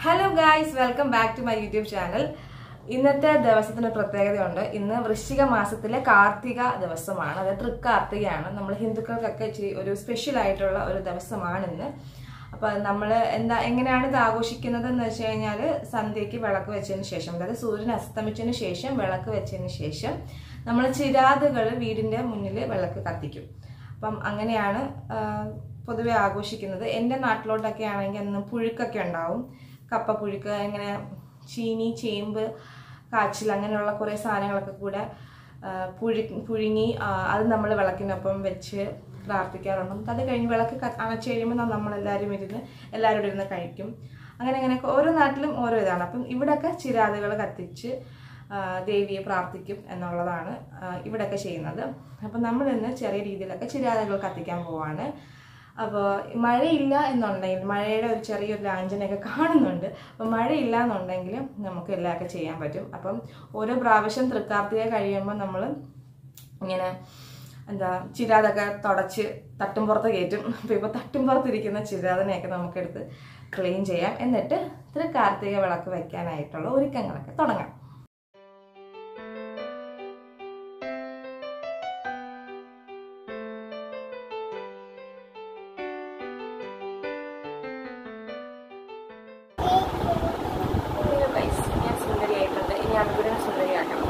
hello guys welcome back to my YouTube channel ഇന്നത്തെ ദിവസത്തിന് ഒരു പ്രത്യേകതയുണ്ട് ഇന്ന് വൃശ്ചിക മാസത്തിലെ കാർത്തിക ദിവസമാണ് അതായത് തൃക്കാർത്തികയാണ് നമ്മൾ ഹിന്ദുക്കൾക്കൊക്കെ ഇച്ചിരി ഒരു സ്പെഷ്യൽ ആയിട്ടുള്ള ഒരു ദിവസമാണ് ഇന്ന് അപ്പൊ നമ്മൾ എന്താ എങ്ങനെയാണ് ഇത് ആഘോഷിക്കുന്നത് എന്ന് വെച്ച് കഴിഞ്ഞാൽ സന്ധ്യയ്ക്ക് വിളക്ക് വെച്ചതിന് ശേഷം അതായത് സൂര്യൻ അസ്തമിച്ചതിന് ശേഷം വിളക്ക് വെച്ചതിന് ശേഷം നമ്മൾ ചിരാതുകൾ വീടിന്റെ മുന്നിൽ വിളക്ക് കത്തിക്കും അപ്പം അങ്ങനെയാണ് ആ, പൊതുവെ ആഘോഷിക്കുന്നത് എൻ്റെ നാട്ടിലോട്ടൊക്കെ ആണെങ്കിൽ അന്ന് പുഴുക്കൊക്കെ ഉണ്ടാവും കപ്പ പുഴുക്ക് ഇങ്ങനെ ചീനി ചേമ്പ് കാച്ചിൽ അങ്ങനെയുള്ള കുറേ സാധനങ്ങളൊക്കെ കൂടെ ആ, പുഴു പുഴുങ്ങി ആ, അത് നമ്മൾ വിളക്കിനൊപ്പം വെച്ച് പ്രാർത്ഥിക്കാറുണ്ട് എന്നിട്ട് അത് കഴിഞ്ഞ് വിളക്ക് ക- അണച്ച് കഴിയുമ്പോൾ നമ്മളെല്ലാവരും ഇരുന്ന് എല്ലാവരും ഇരുന്ന് കഴിക്കും അങ്ങനെ അങ്ങനെ ഓരോ നാട്ടിലും ഓരോ ഇതാണ് അപ്പം ഇവിടെയൊക്കെ ചിരാതുകൾ കത്തിച്ച് ആ, ദേവിയെ പ്രാർത്ഥിക്കും എന്നുള്ളതാണ് ആ, ഇവിടെയൊക്കെ ചെയ്യുന്നത് അപ്പം നമ്മൾ ഇന്ന് ചെറിയ രീതിയിലൊക്കെ ചിരാതുകൾ കത്തിക്കാൻ പോവാണ് അപ്പോൾ മഴയില്ല എന്നുണ്ടെങ്കിൽ മഴയുടെ ഒരു ചെറിയൊരു ലാഞ്ചനയൊക്കെ കാണുന്നുണ്ട് അപ്പം മഴയില്ല എന്നുണ്ടെങ്കിൽ നമുക്ക് എല്ലാമൊക്കെ ചെയ്യാൻ പറ്റും അപ്പം ഓരോ പ്രാവശ്യം തൃക്കാർത്തിക കഴിയുമ്പോൾ നമ്മൾ ഇങ്ങനെ എന്താ ചിരാതൊക്കെ തുടച്ച് തട്ടുംപുറത്ത് കയറ്റും അപ്പോൾ ഇപ്പോൾ തട്ടുംപുറത്തിരിക്കുന്ന ചിരാതിനെയൊക്കെ നമുക്കെടുത്ത് ക്ലീൻ ചെയ്യാം എന്നിട്ട് തൃക്കാർത്തിക വിളക്ക് വയ്ക്കാനായിട്ടുള്ള ഒരുക്കങ്ങളൊക്കെ തുടങ്ങാം ഞാൻ സുന്ദരിയായിട്ടുണ്ട് ഇനി അതുകൂടെ സുന്ദരിയാക്കണം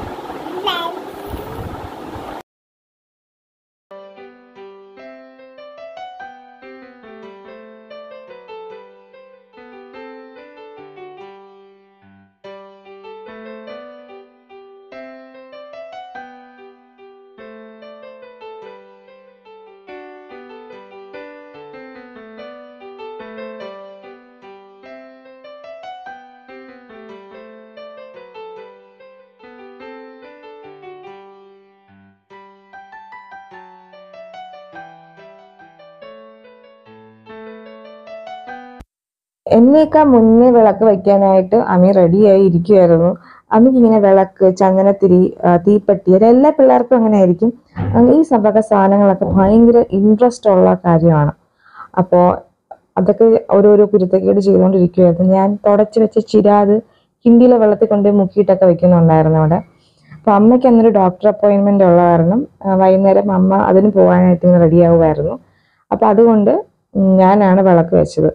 എന്നേക്കാൾ മുന്നേ വിളക്ക് വെക്കാനായിട്ട് അമ്മി റെഡിയായി ഇരിക്കുമായിരുന്നു അമ്മിക്ക് ഇങ്ങനെ വിളക്ക് ചന്ദനത്തിരി ആ, തീപ്പെട്ടി അത് എല്ലാ പിള്ളേർക്കും അങ്ങനെ ആയിരിക്കും അങ്ങ് ഈ സഭക സാധനങ്ങളൊക്കെ ഭയങ്കര ഇൻട്രസ്റ്റ് ഉള്ള കാര്യമാണ് അപ്പോൾ അതൊക്കെ ഓരോരോ കുരുത്തക്കേട് ചെയ്തുകൊണ്ടിരിക്കുമായിരുന്നു ഞാൻ തുടച്ച് വെച്ച ചിരാത് കിണ്ടിയിലെ വെള്ളത്തിൽ കൊണ്ട് മുക്കിയിട്ടൊക്കെ വെക്കുന്നുണ്ടായിരുന്നു അവിടെ അപ്പോൾ അമ്മയ്ക്ക് അന്നൊരു ഡോക്ടർ അപ്പോയിൻമെന്റ് ഉള്ള കാരണം ആ, വൈകുന്നേരം അമ്മ അതിന് പോകാനായിട്ട് ഇങ്ങനെ റെഡിയാവുമായിരുന്നു അപ്പോൾ അതുകൊണ്ട് ഞാനാണ് വിളക്ക് വെച്ചത്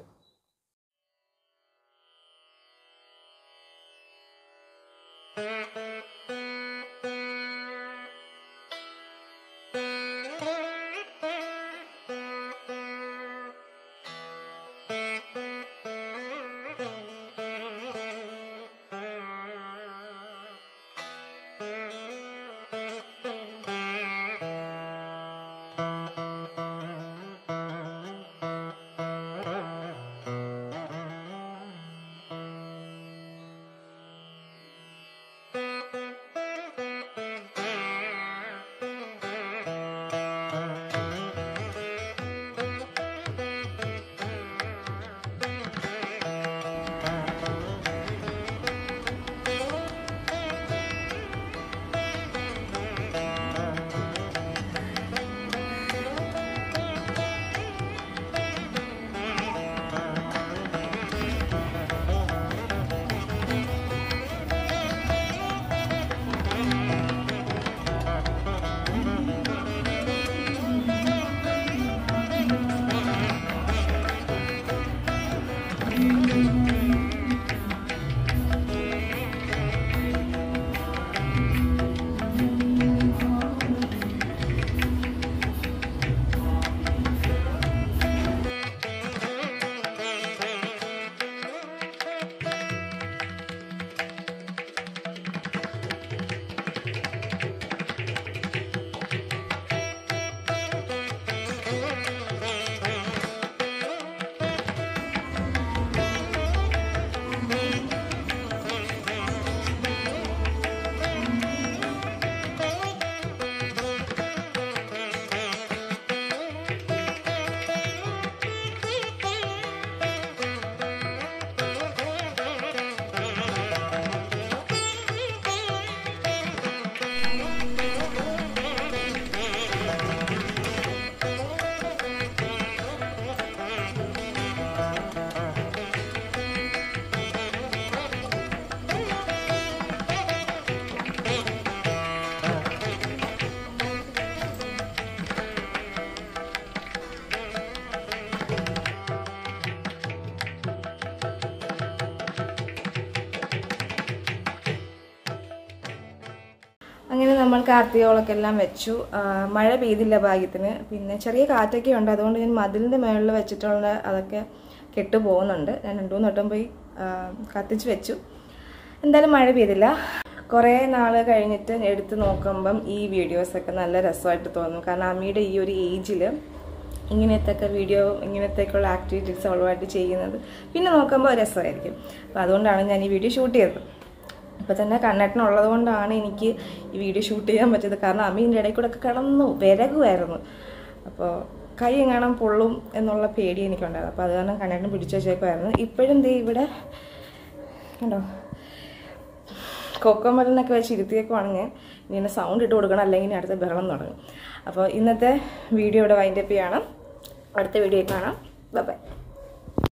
അങ്ങനെ നമ്മൾ കാർത്തികോളൊക്കെ എല്ലാം വെച്ചു ആ, മഴ പെയ്തില്ല ഭാഗ്യത്തിന് പിന്നെ ചെറിയ കാറ്റൊക്കെ ഉണ്ട് അതുകൊണ്ട് ഞാൻ മതിലിൻ്റെ മുകളിൽ വെച്ചിട്ടുള്ള അതൊക്കെ കെട്ടു പോകുന്നുണ്ട് ഞാൻ രണ്ടു മൂന്ന് വട്ടം പോയി ആ, കത്തിച്ച് വെച്ചു എന്തായാലും മഴ പെയ്തില്ല കുറേ നാൾ കഴിഞ്ഞിട്ട് എടുത്ത് നോക്കുമ്പം ഈ വീഡിയോസൊക്കെ നല്ല രസമായിട്ട് തോന്നും കാരണം അമ്മയുടെ ഈ ഒരു ഏജിൽ ഇങ്ങനത്തെയൊക്കെ വീഡിയോ ഇങ്ങനത്തെയൊക്കെയുള്ള ആക്ടിവിറ്റീസ് അവളുമായിട്ട് ചെയ്യുന്നത് പിന്നെ നോക്കുമ്പോൾ രസമായിരിക്കും അപ്പോൾ അതുകൊണ്ടാണ് ഞാൻ ഈ വീഡിയോ ഷൂട്ട് ചെയ്തത് ഇപ്പോൾ തന്നെ കണ്ണേട്ടനുള്ളത് കൊണ്ടാണ് എനിക്ക് ഈ വീഡിയോ ഷൂട്ട് ചെയ്യാൻ പറ്റിയത് കാരണം അമ്മീൻ്റെ ഇടയിൽ കൂടെ ഒക്കെ കിടന്നു വിരകുമായിരുന്നു അപ്പോൾ കൈ എങ്ങാനും പൊള്ളും എന്നുള്ള പേടി എനിക്കുണ്ടായിരുന്നു അപ്പോൾ അത് കാരണം കണ്ണേട്ടൻ പിടിച്ചു വെച്ചേക്കുമായിരുന്നു ഇപ്പോഴും ദേ ഇവിടെ കണ്ടോ കൊക്കോമലിനൊക്കെ വെച്ച് ഇരുത്തിയേക്കുവാണെങ്കിൽ ഇങ്ങനെ സൗണ്ട് ഇട്ട് കൊടുക്കണം അല്ലെങ്കിൽ ഇനി അടുത്ത ബഹളം തുടങ്ങും അപ്പോൾ ഇന്നത്തെ വീഡിയോ ഇവിടെ വൈൻഡപ്പ് ചെയ്യണം അടുത്ത വീഡിയോ കാണാം ബൈ